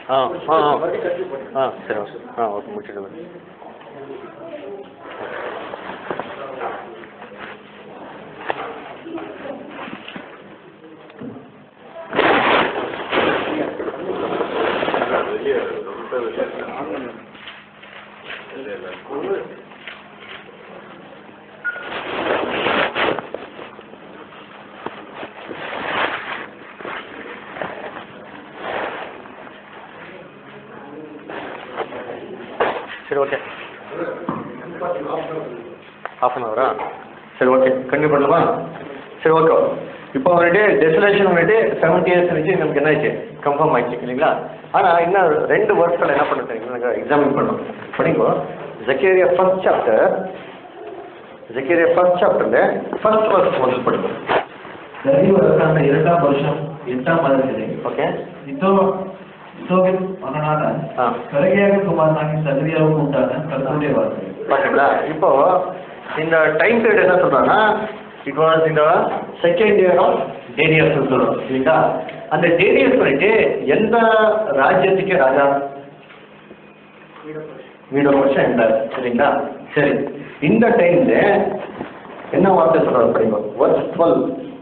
ஆ ஆ ஆ ஆ சரி ஓகே ஆ ஓகே முடிச்சுட்டு வரேன் சரி ஓகே ஹாஃப் அன் ஹவரா சரி ஓகே கண்டினியூ பண்ணலாமா சரி ஓகே இப்போ வந்துட்டு டெஸ்டினேஷன் வந்துட்டு செவன்டி இயர்ஸ் வச்சு நமக்கு என்ன ஆச்சு கன்ஃபார்ம் ஆயிடுச்சு இல்லைங்களா ஆனால் இன்னும் ரெண்டு ஒர்க்கள் என்ன பண்ண தெரியுங்களா எக்ஸாமின் பண்ணோம் படிங்கோ Zechariah first chapter Zechariah first சாப்டர்ல ஃபர்ஸ்ட் ஒர்க் முதல் படிங்க தரிவு அரசாண்ட இரண்டாம் வருஷம் எட்டாம் மாதத்திலே ஓகே இதோ இதோவின் மகனான ஆ கரகியாக குமாரனாகி சகரியாவுக்கு உண்டான கர்த்தருடைய வார்த்தை பார்த்தீங்களா இப்போ இந்த டைம் பீரியட் என்ன சொல்றாங்கன்னா இட் வாஸ் இந்த செகண்ட் இயர் ஆஃப் டேனியஸ் சொல்றோம் இல்லைங்களா அந்த டேனியஸ் வந்துட்டு எந்த ராஜ்யத்துக்கு ராஜா வீடு வருஷம் இருந்தார் சரிங்களா சரி இந்த டைம்ல என்ன வார்த்தை சொல்றாரு படிங்க வர்ஸ் டுவெல்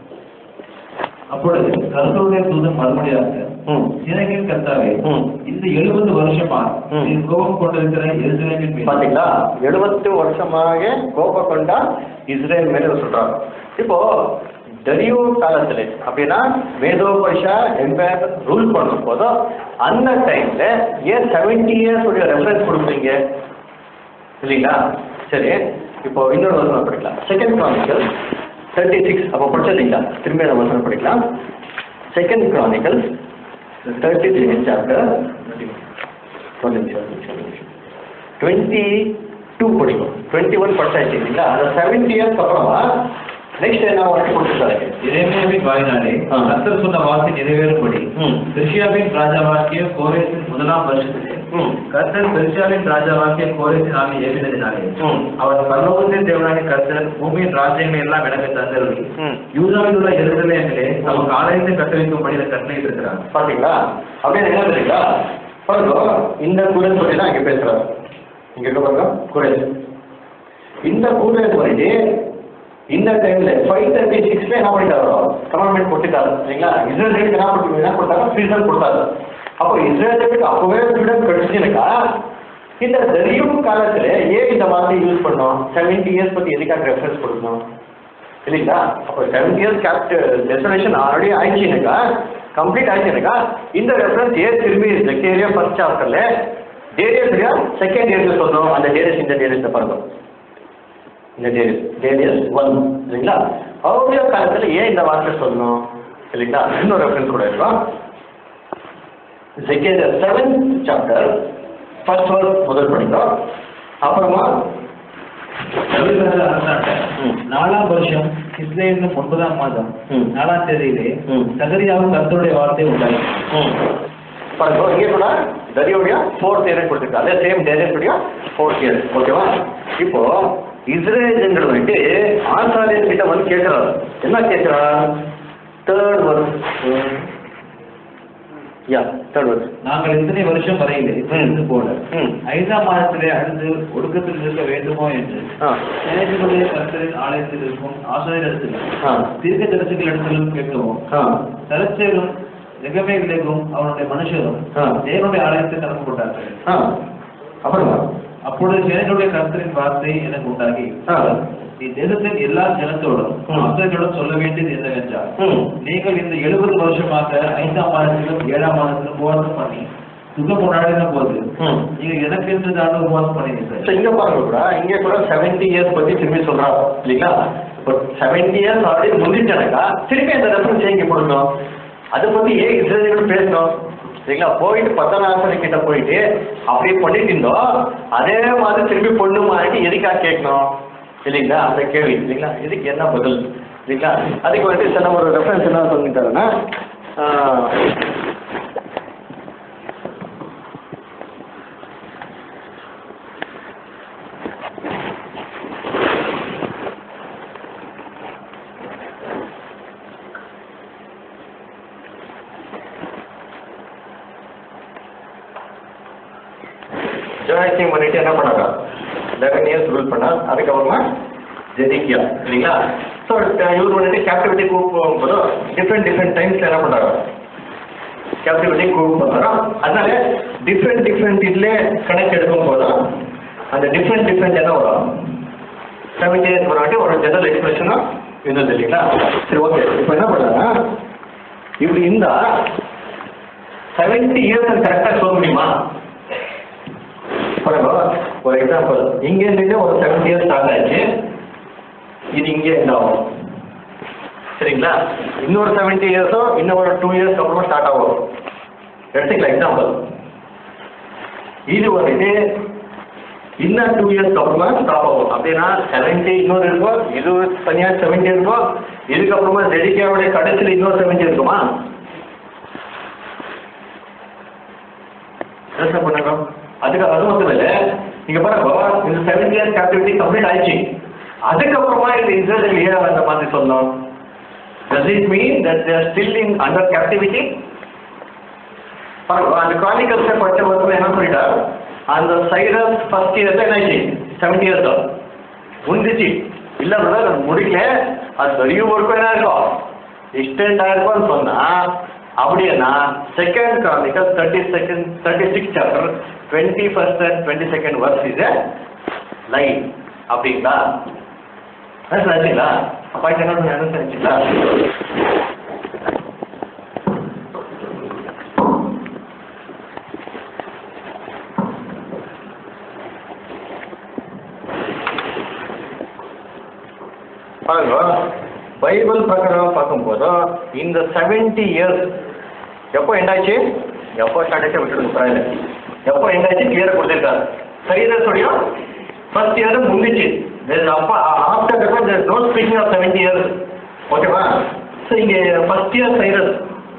அப்பொழுது கர்த்தருடைய தூதன் மறுபடியாக ம் சேனைகளின் கர்த்தாவே ம் இந்த எழுபது வருஷமா ம். நீ கோபம் கொண்டிருக்கிற எருசலேமின் மேல் பாத்தீங்களா எழுபத்து வருஷமாக கோப கொண்டா இஸ்ரேல் மேல சொல்றாங்க இப்போ டரியோ காலத்துல அப்படின்னா மேதோ பைஷா எம்பையர் ரூல் பண்ணும் போதோ அந்த டைம்ல ஏன் செவன்டி இயர்ஸ் உடைய ரெஃபரன்ஸ் கொடுக்குறீங்க இல்லைங்களா சரி இப்போ இன்னொரு வசனம் படிக்கலாம் செகண்ட் கிரானிக்கல் தேர்ட்டி சிக்ஸ் அப்போ படிச்சிருந்தீங்களா திரும்பி அந்த வசனம் படிக்கலாம் second Chronicles thirty six chapter ஒரு நிமிஷம் ஒரு நிமிஷம், ஒரு நிமிஷம் டுவெண்ட்டி டூ படிக்கும் டுவெண்ட்டி ஒன் படிச்சாச்சு இல்லைங்களா அந்த செவன்டி இயர்ஸ் அப்புறமா நெக்ஸ்ட் என்ன ஒர்க் கொடுத்துருக்காரு எரேமியாவின் வாயினாலே ஆ. கர்த்தர் சொன்ன வார்த்தை நிறைவேறும்படி ம் பெர்ஷியாவின் ராஜாவாக்கிய கோரேசின் முதலாம் வருஷத்திலே ம் கர்த்தர் பெர்ஷியாவின் ராஜாவாக்கிய கோரேசின் ஆகிய ஏவினதினாலே ம் அவர் பரலோகத்தின் தேவனாகிய கர்த்தர் பூமியின் ராஜ்யங்கள் எல்லாம் எனக்கு தந்தருளி ம் யூதாவில் உள்ள எருசலேமிலே நமக்கு ஆலயத்தை கட்ட வைக்கும்படி இதை கட்டளை இருக்கிறார் பாத்தீங்களா அப்படின்னு என்ன தெரியுங்களா பாருங்க இந்த கூரேஸ் பற்றி தான் இங்க பேசுறாரு இங்க இருக்க பாருங்க கூரேஸ் இந்த கூரேஸ் வந்துட்டு இந்த டைம்ல ஃபைவ் தேர்ட்டி சிக்ஸ்ல என்ன பண்ணிட்டாரோ கவர்மெண்ட் கொடுத்துட்டாரு சரிங்களா இஸ்ரேலுக்கு என்ன பண்ணி என்ன கொடுத்தாங்க ஃப்ரீசர் கொடுத்தாரு அப்போ இஸ்ரேலுக்கு அப்பவே ஃப்ரீடம் கிடைச்சுனாக்கா இந்த தெரியும் காலத்துல ஏன் இந்த வார்த்தை யூஸ் பண்ணோம் செவன்டி இயர்ஸ் பத்தி எதுக்காக ரெஃபரன்ஸ் கொடுக்கணும் இல்லைங்களா அப்போ seven years kept destination already ஆயிடுச்சுனாக்கா கம்ப்ளீட் ஆயிடுச்சுனாக்கா இந்த ரெஃபரன்ஸ் ஏன் திரும்பி ஜக்கேரியா ஃபர்ஸ்ட் சாப்டர்ல டேரியஸ் செகண்ட் இயர்ல சொன்னோம் அந்த டேரியஸ் இந்த டேரியஸ் பாருங்க இந்த டேரியஸ் டேரியஸ் ஒன் இல்லைங்களா அவருடைய காலத்துல ஏன் இந்த வார்த்தை சொல்லணும் இல்லைங்களா இன்னொரு ரெஃபரன்ஸ் கூட இருக்கும் Zechariah seven chapter first word முதல் படிக்கிறோம் அப்புறமா ரவிராஜ அரசாண்ட ம். நாலாம் வருஷம் இஸ்ரேலின் ஒன்பதாம் மாதம் ம். நாலாம் தேதியிலே ம். சகரியாவும் கர்த்தருடைய வார்த்தை உண்டாயி ம். பாருங்க இங்கே கூட தரியோடைய ஃபோர்த் இயர் கொடுத்துருக்காங்க அதே சேம் டேரேஸுடைய ஃபோர்த் இயர் ஓகேவா இப்போ இஸ்ரேலுங்கிறது வந்துட்டு ஆசாரியர் கிட்ட வந்து கேட்கிறாரு என்ன கேட்கிறார் தேர்ட் வர்ஸ் யா தேர்ட் வர்ஸ் நாங்கள் இத்தனை வருஷம் வரையிலே இருந்து போல ம் ஐந்தாம் மாதத்திலே அழுது ஒடுக்கத்தில் இருக்க வேண்டுமோ என்று ஆ சேனைகளுடைய கர்த்தரின் ஆலயத்தில் இருக்கும் ஆசாரியத்திலும் ஆ தீர்க்க தரிசிகள் இடத்திலும் கேட்கவும் ஆ தரச்சேரும் நிகமேவிலேக்கும் அவனுடைய மனுஷரும் ஆ. தேவனுடைய ஆலயத்தை திறந்து கொண்டார்கள் ஆ அப்புறமா அப்பொழுது சேனைகளுடைய கர்த்தரின் வார்த்தை எனக்கு உண்டாகி ஆ நீ தேசத்தின் எல்லா ஜனத்தோடும் ம். ஆசிரியர்களோடும் சொல்ல வேண்டியது என்னவென்றால் ம் நீங்கள் இந்த எழுபது வருஷமாக ஐந்தாம் மாதத்திலும் ஏழாம் மாதத்திலும் உபவாசம் பண்ணி சுகம் கொண்டாடின போது ம் நீங்க எனக்கு என்று தான் உபவாசம் பண்ணினீர்கள் ஸோ இங்க பாருங்க கூட இங்க கூட செவன்டி இயர்ஸ் பத்தி திரும்பி சொல்றாங்க இல்லைங்களா இப்போ செவன்டி இயர்ஸ் ஆல்ரெடி முடிஞ்சானாக்கா திரும்பி அந்த ரெஃபரன்ஸ் இங்க கொடுக்கணும் அதை பத்தி ஏன் இஸ்ரேலியோட பேசணும் சரிங்களா போயிட்டு பத்தனாசன கிட்ட போயிட்டு அப்படியே பண்ணிட்டு இருந்தோம் அதே மாதிரி திரும்பி பொண்ணு மாறிட்டு எதுக்காக கேட்கணும் இல்லைங்களா அந்த கேள்வி இல்லைங்களா இதுக்கு என்ன பதில் இல்லைங்களா அதுக்கு வந்து சில ஒரு ரெஃபரன்ஸ் என்ன சொல்லிட்டாருன்னா ஆஹ், யுனாய்டிங் பண்ணிட்டு என்ன பண்ணாங்க லெவன் இயர்ஸ் ரூல் பண்ணா அதுக்கப்புறமா ஜெதிக்கியா இல்லைங்களா ஸோ இவர் வந்துட்டு கேப்டிவிட்டி கூப்பிட்டு போகும்போது டிஃப்ரெண்ட் டிஃப்ரெண்ட் டைம்ஸ்ல என்ன பண்ணாங்க கேப்டிவிட்டி கூப்பிட்டு போகிறோம் அதனால டிஃப்ரெண்ட் டிஃப்ரெண்ட் இதுல கணக்கு எடுக்கும் போது அந்த டிஃப்ரெண்ட் டிஃப்ரெண்ட் என்ன வரும் செவன்டி இயர்ஸ் வராட்டி ஒரு ஜெனரல் எக்ஸ்பிரஷனும் இருந்தது இல்லைங்களா சரி ஓகே இப்போ என்ன பண்ணுறாங்க இப்படி இருந்தா செவன்டி இயர்ஸ் கரெக்டாக சொல்ல முடியுமா பாருங்க ஒரு எக்ஸாம்பிள் இங்க இருந்து ஒரு செவன்டி இயர்ஸ் ஸ்டார்ட் ஆச்சு இது இங்கே என்ன ஆகும் சரிங்களா இன்னொரு செவன்டி இயர்ஸோ இன்னும் ஒரு டூ இயர்ஸ் அப்புறமா ஸ்டார்ட் ஆகும் எடுத்துக்கலாம் எக்ஸாம்பிள் இது வந்துட்டு இன்னும் டூ இயர்ஸ் அப்புறமா ஸ்டாப் ஆகும் அப்படின்னா செவன்டி இன்னொரு இருக்கும் இது தனியாக செவன்டி இருக்கும் இதுக்கப்புறமா ஜெடிக்காவுடைய கடைசியில் இன்னொரு செவன்டி இருக்குமா யோசனை பண்ணுங்க அதுக்கு அது மட்டும் இல்லை நீங்க பாருங்க இந்த செவன் இயர்ஸ் கேப்டிவிட்டி கம்ப்ளீட் ஆயிடுச்சு அதுக்கப்புறமா இந்த இஸ்ரேல் ஏன் அந்த மாதிரி சொல்லணும் does it mean that they are still in under captivity பாருங்க அந்த கிரானிக்கல்ஸை படிச்ச ஒருத்தர் என்ன சொல்லிட்டார் அந்த சைரஸ் ஃபர்ஸ்ட் இயர்ஸ் என்ன ஆச்சு செவன்டி இயர்ஸ் முடிஞ்சிச்சு இல்ல பிரதர் அது முடிக்கல அது பெரிய ஒர்க்கும் என்ன இருக்கும் எக்ஸ்டெண்ட் ஆயிருக்கும்னு சொன்னா அப்படின்னா second Chronicles thirty second thirty six chapter twenty first and twenty second verse இது லைன் அப்படிங்களா நினைச்சுங்களா பாயிண்ட் என்ன நினைச்சுங்களா பாருங்க பைபிள் பிரகாரம் பார்க்கும்போது இந்த செவன்டி இயர்ஸ் எப்போ எண்டாச்சு எப்போ ஸ்டார்ட் ஆச்சு விட்டுடுங்க பரவாயில்ல எப்போ எண்டாச்சு கிளியராக கொடுத்துருக்காரு சைரஸுடைய ஃபர்ஸ்ட் இயர் முடிஞ்சிச்சு அப்போ after that no speaking of seventy years ஓகேவா ஸோ இங்கே ஃபர்ஸ்ட் இயர் சைரஸ்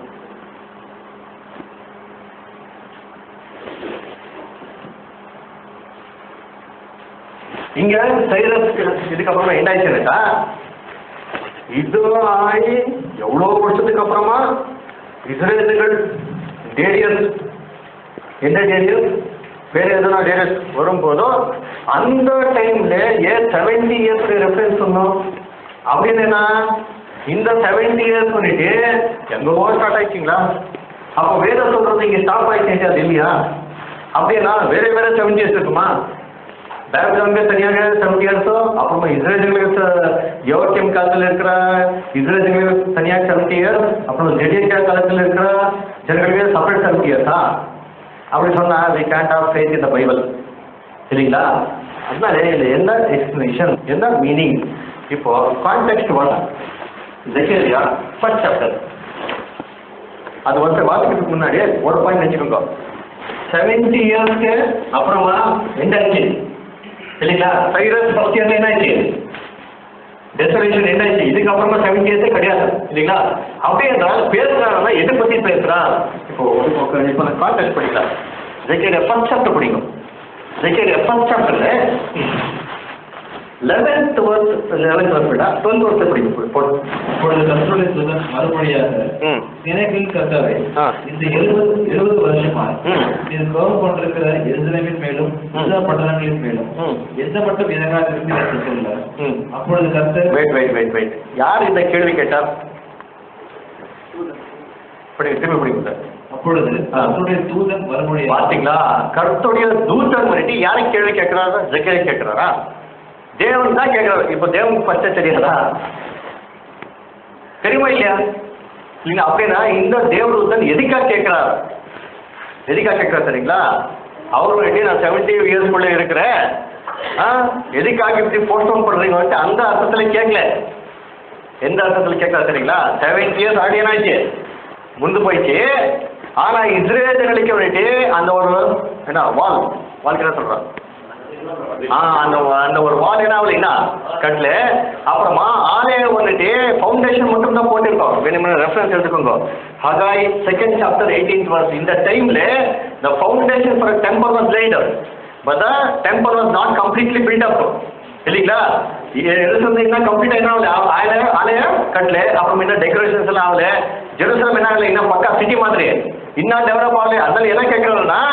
இங்க சைரஸ் இதுக்கப்புறமா என்ன ஆயிடுச்சுனாக்கா இது ஆகி எவ்வளோ வருஷத்துக்கு அப்புறமா இஸ்ரேலுகள் டேரியஸ் எந்த டேரியஸ் வேற எதுனா டேரியஸ் வரும்போதோ அந்த டைம்ல ஏன் செவன்டி இயர்ஸ் ரெஃபரன்ஸ் சொன்னோம் அப்படின்னு என்ன இந்த செவன்டி இயர்ஸ் பண்ணிட்டு எங்கோ ஸ்டார்ட் ஆயிடுச்சிங்களா அப்போ வேற சொல்றது இங்க ஸ்டாப் ஆயிடுச்சு அது இல்லையா அப்படின்னா வேற வேற செவன்டி இயர்ஸ் இருக்குமா பேக்ரவுண்டே தனியாக செவன்டி இயர்ஸோ அப்புறமா இஸ்ரேலுங்களுக்கு யோக்கியம் காலத்தில் இருக்கிற இஸ்ரேலுங்களுக்கு தனியாக செவன்டி இயர்ஸ் அப்புறம் ஜெடியக்கா காலத்தில் இருக்கிற ஜனங்களுக்கு செப்பரேட் செவன்டி இயர்ஸா அப்படி சொன்னா வி கேண்ட் ஆஃப் ஃபேத் இந்த பைபிள் சரிங்களா அதனால இதில் என்ன எக்ஸ்பிளேஷன் என்ன மீனிங் இப்போ கான்டெக்ட் வர ஜெகேரியா ஃபர்ஸ்ட் சாப்டர் அது வந்து வாசிக்கிறதுக்கு முன்னாடி ஒரு பாயிண்ட் வச்சுக்கோங்க செவன்டி இயர்ஸ்க்கு அப்புறமா என்னாச்சு இல்லைங்களா சைரஸ் ஃபர்ஸ்ட் இயர்ல என்னாச்சு டெசரேஷன் என்னாச்சு இதுக்கப்புறமா செவன்டி இயர்ஸே கிடையாது இல்லைங்களா அப்படியே இருந்தால் பேசுறாங்கன்னா எதை பத்தி பேசுறான் இப்போ ஒரு- இப்போ கான்டெக்ட் படிக்கலாம் ஜெகேரியா ஃபர்ஸ்ட் சாப்டர் படிக்கும் ஜெகேரியா ஃபர்ஸ்ட் சாப்டர்ல லெவன்த் வர்ஸ் லெவன்த் வர்ஸ் விடா டுவெல்த் வர்ஸ் படிக்கும் போடு. அப்பொழுது கர்த்தருடைய தூதன் மறுபடியாக ம் சேனைகளின் கர்த்தாவே ஆ. இந்த எழுபது எழுபது வருஷமாய் ம். இது கோபம் கொண்டிருக்கிற எருசலேமின் மேலும் எல்லா பட்டணங்களின் மேலும் ம். எந்த மட்டும் இறங்காதிருந்து என்று சொல்ல ம் அப்பொழுது கர்த்தர் வெயிட் வெயிட் வெயிட் வெயிட் யார் இந்த கேள்வி கேட்டார் படிங்க திரும்பி படிங்க சார் அப்பொழுது ஆ. கர்த்தருடைய தூதன் மறுபடியாக பாத்தீங்களா கர்த்தருடைய தூதன் பண்ணிட்டு யாரை கேள்வி கேட்கிறாரா ஜெகே கேட்கிறாரா தேவன் தான் கேட்கிறாரு இப்போ தேவனுக்கு பச்சை தெரியாதா தெரியுமா இல்லையா இல்லைங்க அப்படின்னா இந்த தேவதூதன் எதுக்காக கேட்கிறார் எதுக்காக கேட்கிறார் சரிங்களா அவர் வந்துட்டு நான் செவன்டி இயர்ஸ்க்குள்ளே இருக்கிறேன் ஆ எதுக்காக இப்படி போஸ்ட்போன் பண்றீங்க வந்துட்டு அந்த அர்த்தத்துல கேட்கல எந்த அர்த்தத்தில் கேட்கல சரிங்களா செவன்டி இயர்ஸ் ஆடியன் ஆயிடுச்சு முந்து போயிடுச்சு ஆனா இஸ்ரேலுக்கு வந்துட்டு அந்த ஒரு என்ன வால் வால்க்கு என்ன சொல்றான் ஆ அந்த அந்த ஒரு வால் என்ன ஆகலைன்னா கட்டல அப்புறமா ஆலயம் வந்துட்டு ஃபவுண்டேஷன் மட்டும் தான் போட்டிருக்கோம் வேணுமென ரெஃபரன்ஸ் எடுத்துக்கோங்க Haggai second chapter eighteenth verse இந்த டைம்ல the foundation for temple was laid but the temple was not completely built up இல்லைங்களா எருசலம் இன்னும் கம்ப்ளீட் என்ன ஆகல ஆலயம் ஆலயம் கட்டல அப்புறம் இன்னும் டெக்கரேஷன்ஸ் எல்லாம் ஆகல ஜெருசலம் என்ன ஆகல இன்னும் பக்கா சிட்டி மாதிரி இன்னும் டெவலப் ஆகல அதனால என்ன கேட்கறதுன்னா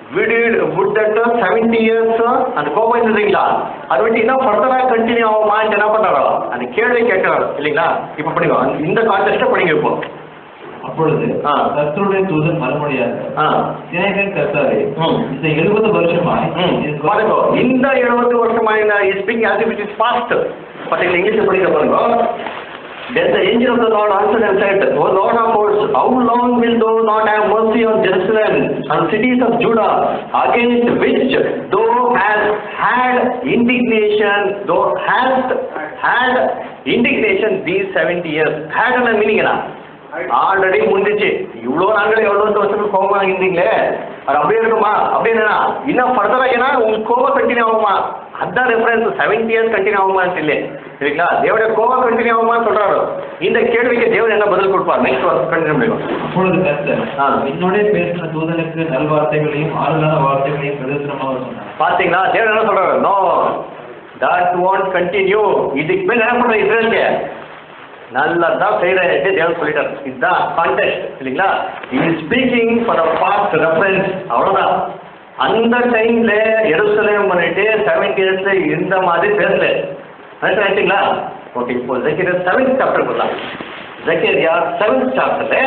விடு விட்டு செவன்டி இயர்ஸ் அந்த கோபம் இருந்ததுங்களா அது விட்டு இன்னும் ஃபர்தராக கண்டினியூ ஆகுமான்னு என்ன பண்ணுறாரோ அந்த கேள்வி கேட்குறாரு இல்லைங்களா இப்போ படிங்க அந்த- இந்த கான்டெஸ்ட்டை படிங்க இப்போ அப்பொழுது ஆ. கர்த்தருடைய தூதன் மறுமொழியாக ஆ சேனைகளின் கர்த்தாவே ம். இந்த எழுபது வருஷமாய் ம். இது பாருங்க இந்த எழுபது வருஷமா இந்த speaking as it is past பார்த்தீங்களா இங்கிலீஷ் படிக்க பாருங்க Then the angel of the Lord answered and said, O Lord of hosts, how long will thou not have mercy on Jerusalem and cities of Judah, against which thou hast had indignation, thou hast had indignation these 70 years? Had என்ன meaning என்ன already முடிஞ்சிச்சு இவ்வளோ நாங்களே எவ்வளோ வருஷத்துக்கு கோபமாக இருந்தீங்களே அது அப்படியே இருக்குமா அப்படின்னா இன்னும் ஃபர்தராக ஏன்னா உங்களுக்கு கோபம் கண்டினியூ ஆகுமா அதான் ரெஃபரன்ஸ் செவன்டி இயர்ஸ் கண்டினியூ ஆகுமான்னு இல்லை சரிங்களா தேவனுடைய கோபம் கண்டினியூ ஆகுமான்னு சொல்றாரு இந்த கேள்விக்கு தேவன் என்ன பதில் கொடுப்பார் நெக்ஸ்ட் வருஷம் கண்டினியூ பண்ணிடும் அப்பொழுது கர்த்தர் ஆ. என்னோட பேசின தூதனுக்கு நல்வார்த்தைகளையும் ஆறுதலான வார்த்தைகளையும் பிரதேசமாக சொன்னார் பார்த்தீங்களா தேவன் என்ன சொல்றாரு நோ தட் வாண்ட் கண்டினியூ இதுக்கு மேல என்ன பண்ற இஸ்ரேலுக்கு நல்லதான் செய்யறேன்ட்டு தேவன் சொல்லிட்டார் இதுதான் கான்டெக்ட் இல்லைங்களா இது speaking for a past reference அவ்வளோதான் அந்த டைம்ல எருசலேம் பண்ணிட்டு செவன்டி இயர்ஸ்ல இருந்த மாதிரி பேசல நினைச்சுங்களா ஓகே இப்போ ஜக்கீரியா செவன்த் சாப்டர் போடலாம் ஜக்கீரியா செவன்த் சாப்டர்ல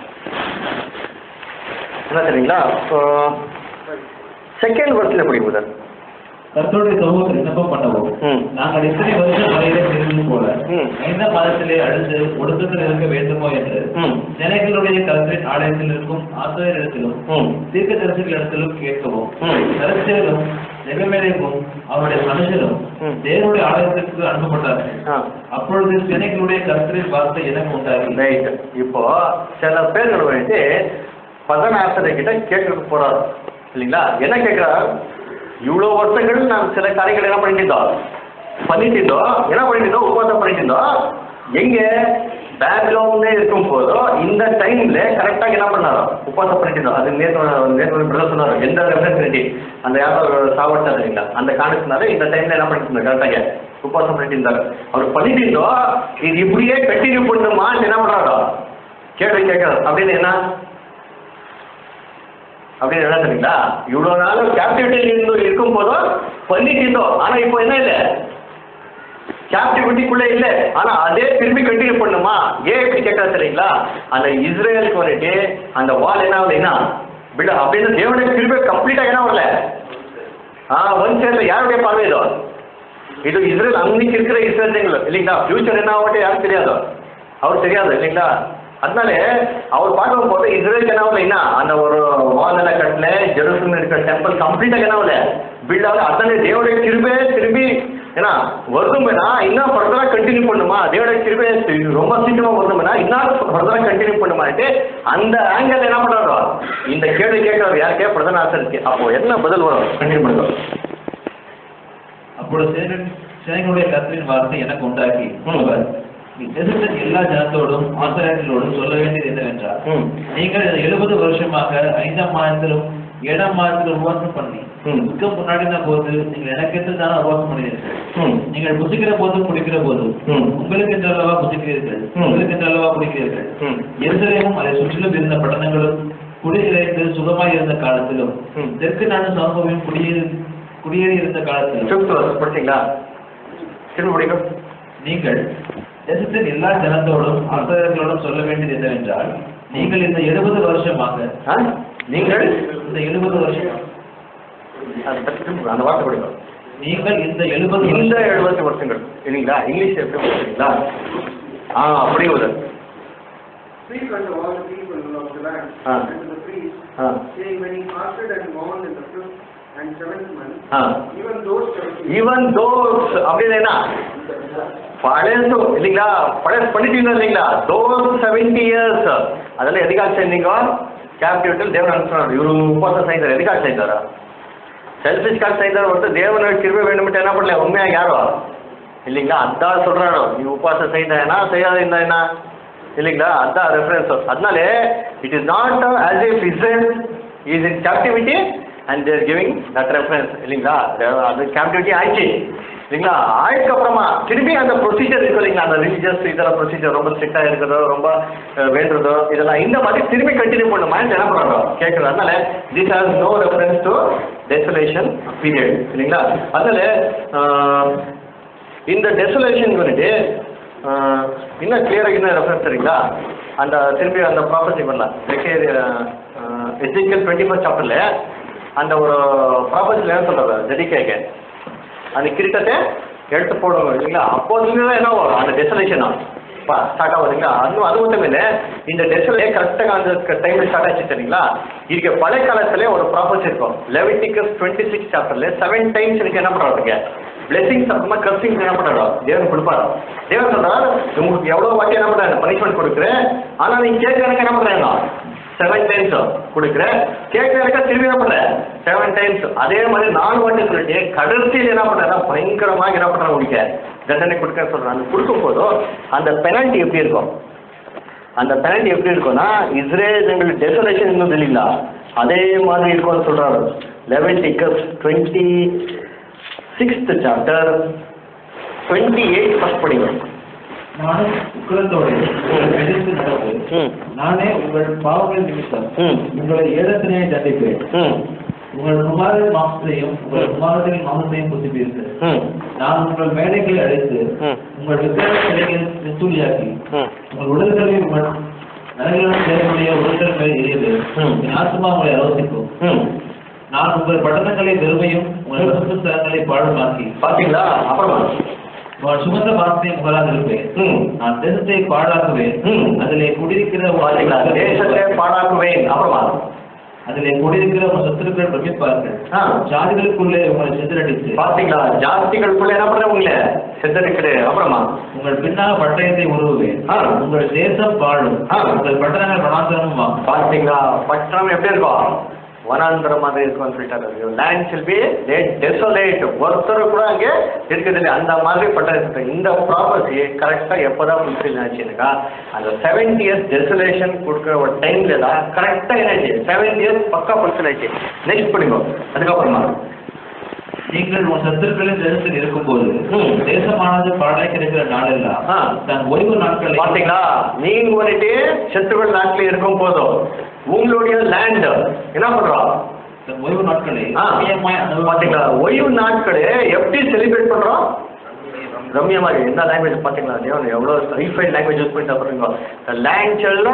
என்ன தெரியுங்களா செகண்ட் வருஷத்தில் படிக்கும் சார் கர்த்தருடைய சமூகத்தில் விண்ணப்பம் பண்ணவும் ம். நாங்கள் இத்தனை வருஷம் வரையிலே செய்தது போல ம். ஐந்தாம் மாதத்திலே அழுது ஒடுக்கத்தில் இருக்க வேண்டுமோ என்று ம். ஜனங்களுடைய கருத்தின் ஆலயத்தில் இருக்கும் ஆசிரியரிடத்திலும் ம் தீர்க்க தரிசிகளிடத்திலும் கேட்கவும் ம். தரிசிகளும் நெகமேலேக்கும் அவருடைய மனுஷரும் ம். தேவனுடைய ஆலயத்திற்கு அனுப்பப்பட்டார்கள் ஆ அப்பொழுது ஜனங்களுடைய கருத்தின் வார்த்தை எனக்கு உண்டாகி ரைட் இப்போ சில பேர்கள் வந்துட்டு பதனாசரை கிட்ட கேட்கறதுக்கு போறாரு இல்லைங்களா என்ன கேட்கிறார் இவ்வளோ வருஷங்கள் நான் சில காரியங்கள் என்ன பண்ணிட்டு இருந்தோம் பண்ணிட்டு இருந்தோம் என்ன பண்ணிட்டு இருந்தோம் உபவாசம் பண்ணிட்டு இருந்தோம் எங்க பேக்ரவுண்டே இருக்கும் போதோ இந்த டைம்ல கரெக்டாக என்ன பண்ணாரோ உபவாசம் பண்ணிட்டு இருந்தோம் அது நேற்று நேற்று பிரதர் சொன்னார் எந்த ரெஃபரன்ஸ் அந்த யாரும் சாப்பிட்டாரு இல்லைங்களா அந்த காரணத்தினால இந்த டைம்ல என்ன பண்ணிட்டு இருந்தார் கரெக்டாக உபவாசம் பண்ணிட்டு இருந்தாரு அவர் பண்ணிட்டு இருந்தோம் இது இப்படியே கண்டினியூ பண்ணுமா என்ன பண்றாரோ கேள்வி கேட்கறது அப்படின்னு என்ன அப்படின்னு என்ன தெரியுங்களா இவ்வளோ நாள் கேப்டிவிட்டியில் இருந்து இருக்கும் போதும் பண்ணிட்டு இருந்தோம் ஆனால் இப்போ என்ன இல்லை கேப்டிவிட்டிக்குள்ளே இல்லை ஆனால் அதே திரும்பி கண்டினியூ பண்ணுமா ஏன் இப்படி கேட்கறது தெரியுங்களா அந்த இஸ்ரேலுக்கு வந்துட்டு அந்த வால் என்ன ஆகுதுன்னா பில்ட அப்படின்னு தேவனுடைய திரும்பி கம்ப்ளீட்டாக என்ன வரல ஆ ஒன் சேர்ல யாருடைய பார்வை இதோ இது இஸ்ரேல் அன்னைக்கு இருக்கிற இஸ்ரேல் இல்லைங்களா ஃபியூச்சர் என்ன ஆகட்டும் யாருக்கு தெரியாது அவர் தெரியாது இல்லைங்களா அதனால அவர் பார்க்கும் போது இஸ்ரேலுக்கு என்ன ஆகல என்ன அந்த ஒரு வால் எல்லாம் கட்டல ஜெருசலம் இருக்கிற டெம்பிள் கம்ப்ளீட்டாக என்ன ஆகல பில்ட் ஆகல அதனால தேவடைய திரும்பி திரும்பி ஏன்னா வருதுமேனா இன்னும் ஃபர்தராக கண்டினியூ பண்ணுமா தேவடைய திரும்பி ரொம்ப சீக்கிரமாக வருதுமேனா இன்னும் ஃபர்தராக கண்டினியூ பண்ணுமான்ட்டு அந்த ஆங்கிள் என்ன பண்ணுறாரோ இந்த கேள்வி கேட்கறவர் யாருக்கே பிரதான ஆசை இருக்கு அப்போ என்ன பதில் வரும் கண்டினியூ பண்ணுறோம் அப்பொழுது சேனன் சேனைகளுடைய கர்த்தரின் வார்த்தை எனக்கு உண்டாகி ம். அவர் நீ தேசத்தின் எல்லா ஜனத்தோடும் ஆசிரியர்களோடும் சொல்ல வேண்டியது என்னவென்றால் ம் நீங்கள் எழுபது வருஷமாக ஐந்தாம் மாதத்திலும் ஏழாம் மாதத்திலும் உபவாசம் பண்ணி ம். துக்கம் முன்னாடின போது நீங்கள் எனக்கென்று தானே உபவாசம் பண்ணினீர்கள் ம் நீங்கள் புசிக்கிற போதும் குடிக்கிற போதும் ம். உங்களுக்கு என்று அல்லவா புசிக்கிறீர்கள் ம். உங்களுக்கு என்று அல்லவா குடிக்கிறீர்கள் ம். எருசலேமும் அதை சுற்றிலும் இருந்த பட்டணங்களும் குடியிறைந்து சுகமாய் இருந்த காலத்திலும் ம். தெற்கு நாடு சமூகம் குடியேறி குடியேறி இருந்த காலத்திலும் ஃபிஃப்த் வர்ஸ் படிச்சிங்களா திரும்ப படிக்கும் நீங்கள் தேசத்தின் எல்லா ஜனத்தோடும் ஆசிரியர்களோடும் சொல்ல வேண்டியது என்னவென்றால் நீங்கள் இந்த எழுபது வருஷமாக ஆ நீங்கள் இந்த எழுபது வருஷம் அந்த திரும்ப அந்த வார்த்தை படிக்கும் நீங்கள் இந்த எழுபது இந்த வருஷம் எழுபத்தி வருஷங்கள் இல்லைங்களா இங்கிலீஷ் எப்படி படிக்கிறீங்களா ஆ அப்படி ஒரு Speak unto all the people of the land, Ah. and to the priests, ah saying, When he fasted and mourned in the fifth and seventh month, ah even those seventy even those அப்படின்னு என்ன பழசு இல்லைங்களா பழசு பண்ணிட்டீங்க இல்லைங்களா those seventy years அதெல்லாம் எதுக்காக செஞ்சீங்க கேப்டிவிட்டில் தேவன் அனுப்பினார் இவரு உபவாசம் செய்தார் எதுக்காக செய்தாரா செல்ஃபிஷ்காக செய்தார் ஒருத்தர் தேவனை கிருபை வேண்டும்ட்டு என்ன பண்ணல உண்மையாக யாரோ இல்லைங்களா அதான் சொல்கிறாரோ நீ உபவாசம் செய்தேனா செய்யாத இருந்தா இல்லைங்களா அதான் ரெஃபரன்ஸ் அதனால it is not as if Israel is in captivity and they're giving that reference இல்லைங்களா அது கேப்டிவிட்டி ஆயிடுச்சு இல்லைங்களா ஆயிடுக்கு அப்புறமா திரும்பி அந்த ப்ரொசீஜர் இருக்கு இல்லைங்களா அந்த ரிலீஜியஸ் இதெல்லாம் ப்ரொசீஜர் ரொம்ப ஸ்ட்ரிக்டாக இருக்கிறதோ ரொம்ப அஹ், வேண்டுறதோ இதெல்லாம் இந்த மாதிரி திரும்பி கண்டினியூ பண்ண மைண்ட் என்ன பண்ணுறாங்க கேட்குறது அதனால this has no reference to desolation period இல்லைங்களா அதனால அஹ், இந்த டெசலேஷன் வந்துட்டு அஹ், இன்னும் கிளியராக இன்னும் ரெஃபரன்ஸ் சரிங்களா அந்த திரும்பி அந்த ப்ராப்பர்ட்டி பண்ணலாம் எஸ்டிக்கல் டுவெண்ட்டி ஃபஸ்ட் சாப்டரில் அந்த ஒரு ப்ராப்பர்ட்டியில் என்ன சொல்கிறாரு ஜெடிக்கேக்கு அந்த கிரீட்டத்தை எடுத்து போடுவாங்க இல்லைங்களா அப்போதுலேருந்து தான் என்ன வரும் அந்த டெசலேஷனா ஸ்டார்ட் ஆகும் இல்லைங்களா அது அது மட்டும் இல்லை இந்த டெசலே கரெக்டாக அந்த டைமில் ஸ்டார்ட் ஆச்சு சரிங்களா இதுக்கு பழைய காலத்துல ஒரு ப்ராப்பர்ட்டி இருக்கும் லெவிட்டிகஸ் டுவெண்ட்டி சிக்ஸ் சாப்டர்ல செவன் டைம்ஸ் எனக்கு என்ன பண்ணுறாங்க பிளெஸிங்ஸ் அப்புறமா கர்சிங்ஸ் என்ன பண்ணுறோம் தேவன் கொடுப்பாரு தேவன் சொல்றாரு உங்களுக்கு எவ்வளோ வாட்டி என்ன பண்ணுறாங்க பனிஷ்மெண்ட் கொடுக்குறேன் ஆனால் நீ கேட்கறதுக்கு என்ன பண்ணுறாங்க செவன் டைம்ஸ் கொடுக்குறேன் கேட்கறதுக்கு திரும்பி என்ன பண்ணுறேன் செவன் டைம்ஸ் அதே மாதிரி நாலு வாட்டி சொல்லிட்டு கடைசியில் என்ன பண்ணுறேன்னா பயங்கரமாக என்ன பண்ணுறாங்க உங்களுக்கு தண்டனை கொடுக்க சொல்கிறாங்க கொடுக்கும் போதும் அந்த பெனல்ட்டி எப்படி இருக்கும் அந்த பெனல்ட்டி எப்படி இருக்கும்னா இஸ்ரேல் எங்களுக்கு டெசலேஷன் இன்னும் இல்லைங்களா அதே மாதிரி இருக்கும்னு சொல்கிறாரு Leviticus twenty sixth chapter twenty eight first படிங்க நானும் உக்கிரத்தோடு உங்களை எதிர்த்து நடந்து ம் நானே உங்கள் பாவங்களின் நிமித்தம் ம் உங்களை ஏழத்தினையை தண்டிப்பேன் ம் உங்கள் குமாரின் மாம்சத்தையும் உங்கள் குமாரத்தின் மாம்சத்தையும் புசிப்பீர்கள் ம் நான் உங்கள் மேடைகளை அழைத்து ம் உங்கள் விக்கிரக சிலைகளை நெத்தூலியாக்கி ம் உங்கள் உடல்களை உங்கள் நரகளுடன் சேரக்கூடிய உடல்கள் மேல் எரியுது ம். என் ஆத்மா உங்களை யோசிக்கும் ம் நான் உங்கள் பட்டணங்களை வெறுமையும் உங்கள் பசுப்பு ஸ்தலங்களை பாழுமாக்கி பார்த்தீங்களா அப்புறமா உங்கள் சுமந்த பாசத்தை உங்களால் இருப்பேன் ம் நான் தேசத்தை பாழாக்குவேன் ம். அதிலே குடியிருக்கிற பார்த்தீங்களா உங்கள் தேசத்தை பாடாக்குவேன் அப்புறமா அதிலே குடியிருக்கிற உங்கள் சத்துருக்கள் பிரமிப்பார்கள் ஆ ஜாதிகளுக்குள்ளே உங்களை சிதறடித்து பார்த்தீங்களா ஜாஸ்திகளுக்குள்ள என்ன பண்ற உங்களை செத்தடிக்கிடு அப்புறமா உங்கள் பின்னாக பட்டயத்தை உருவுவேன் ஆ. உங்கள் தேசம் பாழும் ஆ. உங்கள் பட்டணங்கள் வனாந்தரமும் ஆகும் பார்த்தீங்களா பட்டணம் எப்படி இருக்கும் வனாந்திரம் மாதிரி இருக்கும்னு சொல்லிட்டாரு லேண்ட் வில் பி டெசோலேட் ஒருத்தர் கூட அங்கே இருக்கிறதில்ல அந்த மாதிரி பட்டணம் இந்த ப்ராப்பர்ட்டி கரெக்டாக எப்போ தான் ஃபுல்ஃபில் ஆச்சுனாக்கா அந்த செவன் இயர்ஸ் டெசோலேஷன் கொடுக்குற ஒரு டைமில் தான் கரெக்டாக என்னாச்சு செவன் இயர்ஸ் பக்கா ஃபுல்ஃபில் ஆச்சு நெக்ஸ்ட் படிங்க அதுக்கப்புறமா நீங்கள் உன் சத்துருக்களின் தேசத்தில் இருக்கும்போது ம். தேசமானது பாழாய் கிடைக்கிற நாளெல்லாம் ஆ. தன் ஓய்வு நாட்களை பாத்தீங்களா நீங்க வந்துட்டு செத்துகள் நாட்டில் இருக்கும் போதும் உங்களுடைய லேண்ட் என்ன பண்றோம் தன் ஓய்வு நாட்களை ஆ. ரம்மியமாய் அனுபவித்து- பாத்தீங்களா ஓய்வு நாட்களே எப்படி செலிப்ரேட் பண்றோம் ரம்யமா இருக்கு எந்த லாங்குவேஜ் பாத்தீங்களா தேவன் எவ்வளவு ரீஃபைன் லாங்குவேஜ் யூஸ் பண்ணிட்டு பாருங்க land shall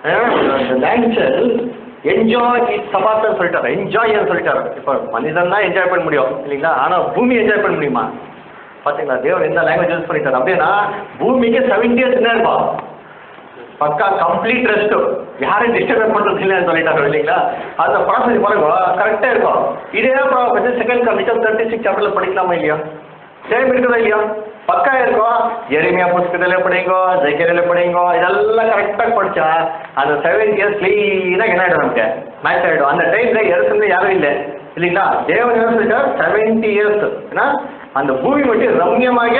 land shall enjoy it சபாத்தன் சொல்லிட்டாரு என்ஜாய் சொல்லிட்டாரு இப்போ மனிதன் தான் என்ஜாய் பண்ண முடியும் இல்லைங்களா ஆனா பூமி என்ஜாய் பண்ண முடியுமா பாத்தீங்களா தேவன் எந்த லாங்குவேஜ் யூஸ் பண்ணிட்டாரு அப்படின்னா பூமிக்கு செவன் இயர்ஸ் என்ன இருக்கும் பக்கா கம்ப்ளீட் ரெஸ்ட் யாரையும் டிஸ்டர்ப் பண்றது இல்லைன்னு சொல்லிட்டாங்க இல்லைங்களா அந்த ப்ராசஸ் பாருங்க கரெக்டா இருக்கும் இதே process second commission thirty six சாப்டர்ல படிக்கலாமா இல்லையா சேம் இருக்குதா இல்லையா பக்கா இருக்கும் எளிமையா புஸ்தகத்துல படிங்கோ ஜெய்கரில படிங்கோ இதெல்லாம் கரெக்டா படிச்சா அந்த செவன் இயர்ஸ் கிளீனா என்ன ஆயிடும் நமக்கு மேட்ச் ஆயிடும் அந்த டைம்ல எரசுல யாரும் இல்லை இல்லைங்களா தேவன் என்ன சொல்லிட்டா செவன்டி இயர்ஸ் ஏன்னா அந்த பூமி மட்டும் ரம்யமாக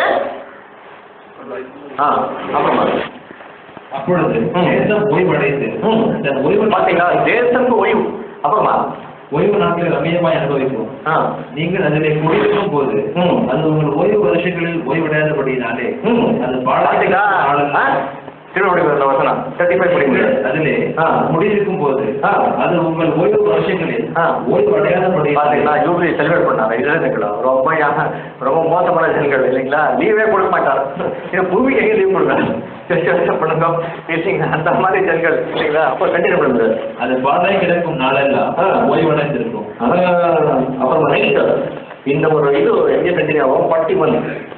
ஆ அப்புறமா அப்பொழுது ம். தேசம் ஓய்வடைந்து ம். தன் ஓய்வு பாத்தீங்களா தேசத்துக்கு ஓய்வு அப்புறமா ஓய்வு நாட்களை ரம்மியமாய் அனுபவிக்கும் ஆ நீங்கள் அதிலே குடியிருக்கும் போது ம். அது உங்கள் ஓய்வு வருஷங்களில் ஓய்வடையாதபடினாலே ம். அது பாத்தீங்களா ஆ? திருவடி வரல வசனம் தேர்ட்டி ஃபைவ் படிங்க அதிலே ஆ. குடியிருக்கும் போது ஆ. அது உங்கள் ஓய்வு வருஷங்களில் ஆ. ஓய்வடையாதபடி பாத்தீங்களா யூபிலி செலிப்ரேட் பண்ணாங்க இளைஞர்களா ரொம்ப யா- ரொம்ப மோசமான ஜனங்கள் இல்லைங்களா லீவே கொடுக்க மாட்டார் இது பூமிக்கு எங்கே லீவ் கொடுங்க பண்ணுங்க இல்லைங்க அந்த மாதிரி ஜனங்கள் இல்லைங்களா அப்போ கண்டினியூ பண்ணுங்க அது பாழாய் கிடக்கும் நாளெல்லாம் ஆ. ஓய்வடைந்திருக்கும் அப்புறம் ரைட் இந்த ஒரு இது எங்கே கண்டினியூ ஆகும் பட்டி ஒன்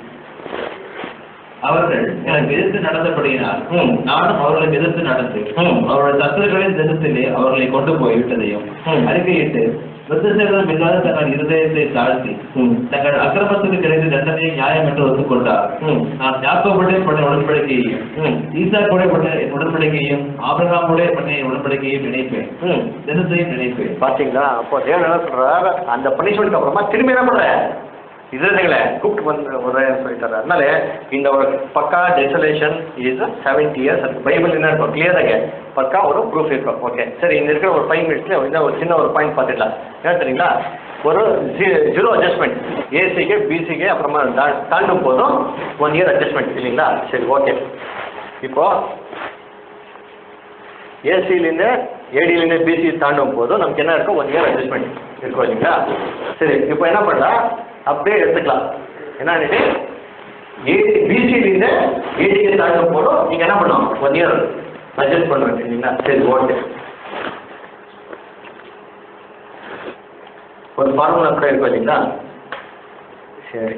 அவர்கள் எனக்கு எதிர்த்து நடந்தபடியினால் ம். நானும் அவர்களுக்கு எதிர்த்து நடந்து ம். அவருடைய சத்துருக்களின் தேசத்திலே அவர்களை கொண்டு போய் விட்டதையும் ம். அறிக்கையிட்டு விருத்தசேதனம் இல்லாத தங்கள் இருதயத்தை தாழ்த்தி ம். தங்கள் அக்கிரமத்துக்கு கிடைத்த தண்டனையை நியாயம் என்று ஒத்துக்கொண்டார் ம். நான் யாக்கோபுடைய பண்ண உடன்படிக்கையையும் ம். ஈசாக்குடைய பண்ண என் உடன்படிக்கையையும் ஆபிரகாமுடைய பண்ண என் உடன்படிக்கையையும் நினைப்பேன் ம் தினத்தையும் நினைப்பேன் பாத்தீங்களா அப்போ தேவன் என்ன சொல்றாரு அந்த பனிஷ்மெண்ட் அப்புறமா திரும்பி என்ன பண்ற இதுங்களை கூப்பிட்டு வந்து ஒரு சொல்லிட்டாரு அதனால இந்த ஒரு பக்கா டெசலேஷன் இஸ் செவன்டி இயர்ஸ் அது பைபிள் என்ன இருக்கும் கிளியராக பக்கா ஒரு ப்ரூஃப் இருக்கும் ஓகே சரி இந்த இருக்கிற ஒரு ஃபைவ் மினிட்ஸில் இந்த ஒரு சின்ன ஒரு பாயிண்ட் பார்த்துக்கலாம் என்ன தெரியுங்களா ஒரு ஜீரோ அட்ஜஸ்ட்மெண்ட் ஏசிக்கு பிசிக்கு அப்புறமா தா- தாண்டும் போதும் ஒன் இயர் அட்ஜஸ்ட்மெண்ட் இல்லைங்களா சரி ஓகே இப்போ ஏசிலேருந்து ஏடியிலேருந்து பிசி தாண்டும் போதும் நமக்கு என்ன இருக்கும் ஒன் இயர் அட்ஜஸ்ட்மெண்ட் இருக்கும் இல்லைங்களா சரி இப்போ என்ன பண்ணலாம் அப்படியே எடுத்துக்கலாம் என்னன்னுட்டு ஏடி பிசிலேருந்து ஏடிக்கு தாண்டும் போதும் நீங்கள் என்ன பண்ணணும் ஒன் இயர் அட்ஜஸ்ட் பண்ண இல்லைங்களா சரி ஓகே ஒரு ஃபார்முலா கூட இருக்கும் இல்லைங்களா சரி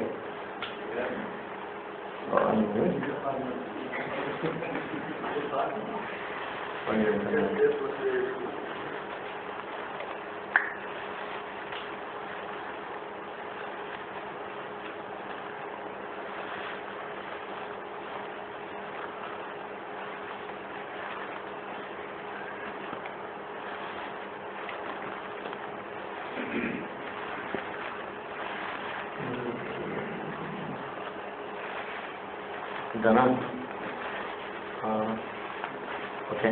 இதானா ஓகே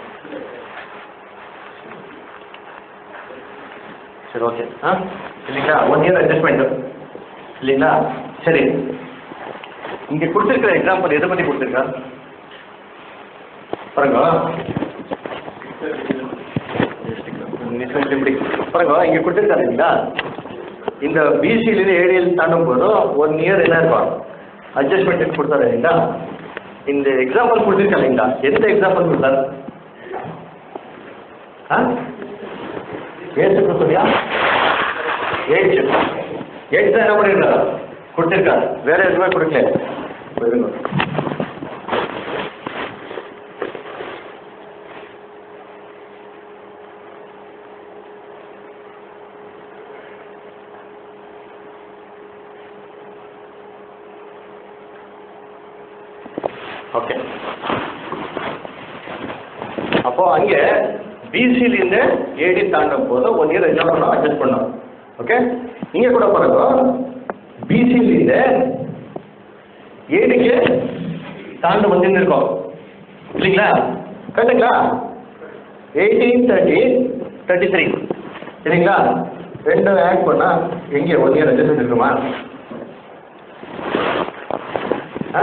சரி ஓகே ஆ இல்லைங்களா ஒன் இயர் அட்ஜஸ்ட்மெண்ட் இல்லைங்களா சரி இங்கே கொடுத்துருக்கிற எக்ஸாம்பிள் எதை பற்றி கொடுத்துருக்கா பாருங்க நிமிஷம் இப்படி பாருங்க இங்கே கொடுத்துருக்காரு இல்லைங்களா இந்த பிசிலேருந்து ஏடிஎல் தாண்டும் போதும் ஒன் இயர் என்ன இருக்கும் அட்ஜஸ்ட்மெண்ட் கொடுத்தாரு இல்லைங்களா இந்த எக்ஸாம்பிள் கொடுத்துருக்கா இல்லைங்களா எந்த எக்ஸாம்பிள் கொடுத்தாரு ஆ ஏசு கொடுத்தலையா ஏஜ் ஏஜ் தான் என்ன பண்ணிருக்காரு கொடுத்துருக்காரு வேற எதுவுமே கொடுக்கல இப்ப இருங்க ஓகே அப்போ அங்கே பிசிலேருந்து ஏடி தாண்டும் போது ஒன் இயர் என்ன பண்ணோம் அட்ஜஸ்ட் பண்ணோம் ஓகே இங்கே கூட பாருங்க பிசிலேருந்து ஏடிக்கு தாண்டு வந்து இருக்கோம் இல்லைங்களா கரெக்டுங்களா எயிட்டீன் தேர்ட்டி தேர்ட்டி த்ரீ சரிங்களா ரெண்டு ஆட் பண்ணால் எங்கே ஒன் இயர் அட்ஜஸ்ட் இருக்குமா ஆ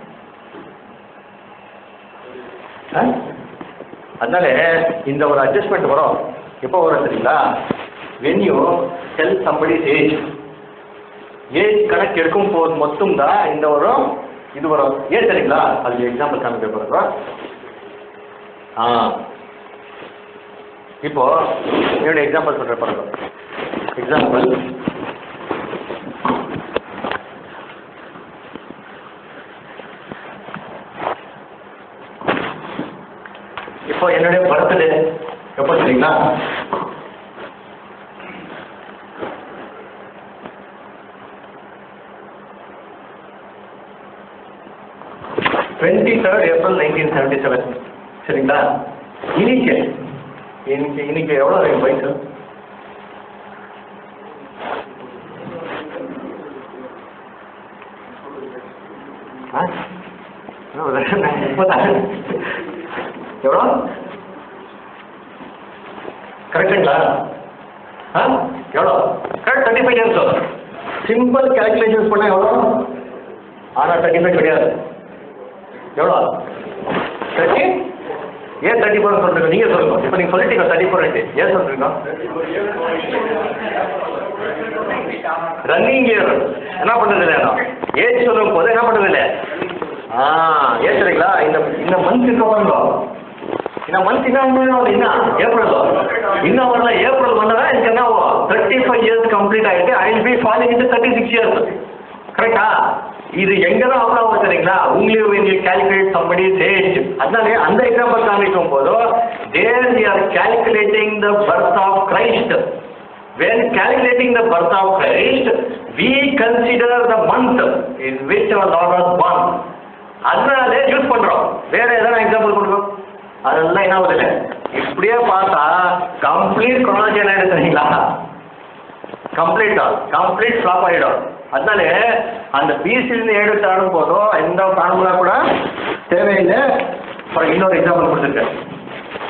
ஆ? அதனால இந்த ஒரு அட்ஜஸ்ட்மெண்ட் வரும் எப்போ வரும் தெரியுங்களா when you tell somebody age age கணக்கு எடுக்கும் போது மொத்தம் தான் இந்த வரும் இது வரும் ஏன் தெரியுங்களா அதுக்கு எக்ஸாம்பிள் காமிக்க போகிறோம் ஆ இப்போ என்னோட எக்ஸாம்பிள் சொல்கிற பாருங்க எக்ஸாம்பிள் இப்போ என்னுடைய பர்த்டே எப்போ தெரியுங்களா twenty third April nineteen seventy seven சரிங்களா இன்னைக்கு இன்னைக்கு இன்னைக்கு எவ்வளோ என் வயசு ஆ முப்பதாயிரம் எவ்வளோ கரெக்டுங்களா ஆ எவ்வளோ correct thirty five years simple calculations பண்ணால் எவ்வளோ ஆனால் தேர்ட்டி ஃபைவ் கிடையாது எவ்வளோ தேர்ட்டி ஏன் தேர்ட்டி ஃபோர் சொல்கிறீங்க நீங்கள் சொல்லுங்க இப்போ நீங்கள் சொல்லிட்டீங்க தேர்ட்டி ஃபோர் ஏன் சொல்கிறீங்க ரன்னிங் இயர் என்ன பண்ணுறது இல்லையா ஏஜ் சொல்லும் போது என்ன பண்ணுறது இல்லை ஆ ஏன் சரிங்களா இந்த இந்த மந்த் இருக்க பாருங்க இந்த மந்த் என்ன என்ன ஏப்ரல் இன்னும் வரல ஏப்ரல் வந்ததா எனக்கு என்ன தேர்ட்டி ஃபைவ் இயர்ஸ் கம்ப்ளீட் ஆகிட்டு I will be falling into thirty six years கரெக்டா இது எங்க தான் அவ்வளோ ஆகும் சரிங்களா உங்களுக்கு when calculate somebody's age அதனால அந்த எக்ஸாம்பிள் காமிக்கும் போதும் there we are calculating the birth of Christ when calculating the birth of Christ we consider the month in which our Lord was born அதனாலே யூஸ் பண்றோம் வேற எதனா எக்ஸாம்பிள் கொடுக்கும் அதெல்லாம் என்ன ஆகுது இப்படியே பார்த்தா கம்ப்ளீட் குரோனாலஜி என்ன எடுத்துறீங்களா கம்ப்ளீட்டா கம்ப்ளீட் ஃப்ளாப் ஆகிடும் அதனால அந்த பிசிலிருந்து ஏழு தாடும் போதும் எந்த ஃபார்முலா கூட தேவையில்லை அப்புறம் இன்னொரு எக்ஸாம்பிள் கொடுத்துருக்கேன்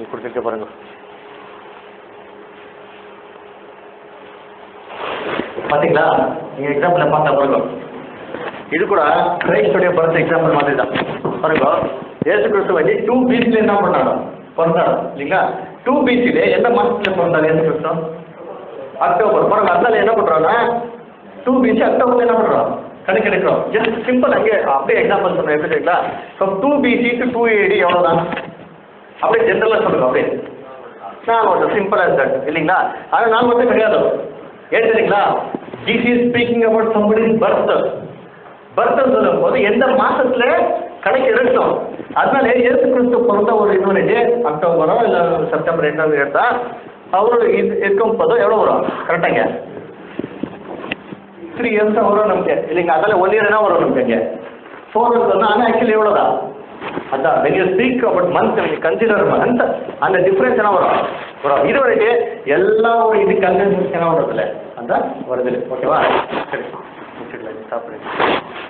இங்கே கொடுத்துருக்க பாருங்க பாத்தீங்களா நீங்க எக்ஸாம்பிள் பார்த்தா பாருங்க இது கூட கிரைஸ்டுடைய பிறந்த எக்ஸாம்பிள் மாதிரி தான் பாருங்க ஏசு கிறிஸ்து வந்து டூ பிசில என்ன பண்ணாங்க பிறந்தாரு இல்லைங்களா டூ பிசில எந்த மாசத்துல பிறந்தாரு ஏசு கிறிஸ்து அக்டோபர் பாருங்க அதனால என்ன பண்றோம்னா டூ பிசி அக்டோபர்ல என்ன பண்றோம் கணக்கு எடுக்கிறோம் ஜஸ்ட் சிம்பிள் அங்கே அப்படியே எக்ஸாம்பிள் சொன்னேன் எப்படி தெரியுங்களா so two BC to two AD எவ்வளோதான் அப்படியே ஜென்ரலாக சொல்லுங்க அப்படியே நாலு வருஷம் சிம்பிளாக இருக்காது இல்லைங்களா ஆனால் நாலு வருஷம் கிடையாது ஏன் தெரியுங்களா this is speaking about somebody birth birth சொல்லும் போது எந்த மாசத்துல கணக்கு எடுத்தோம் அதனால இயேசு கிறிஸ்து பிறந்த ஒரு இது அக்டோபரோ இல்லை செப்டம்பர் ரெண்டாவது எடுத்தா அவரோட இது இருக்கும் போதோ எவ்வளோ வரும் கரெக்டாங்க த்ரீ இயர்ஸ் தான் வரும் நமக்கு இல்லைங்க அதில் ஒன் இயர் என்ன வரும் நமக்கு ஃபோர் இயர்ஸ் வந்து ஆனால் ஆக்சுவலி எவ்வளோதான் அதான் when you speak about month when consider month அந்த டிஃப்ரென்ஸ் என்ன வரும் வரும் இது வரைக்கும் எல்லா ஒரு இது கன்சென்சஸ் என்ன வருதுல அதான் வருது ஓகேவா சரி முடிச்சிடலாம் ஸ்டாப் பண்ணி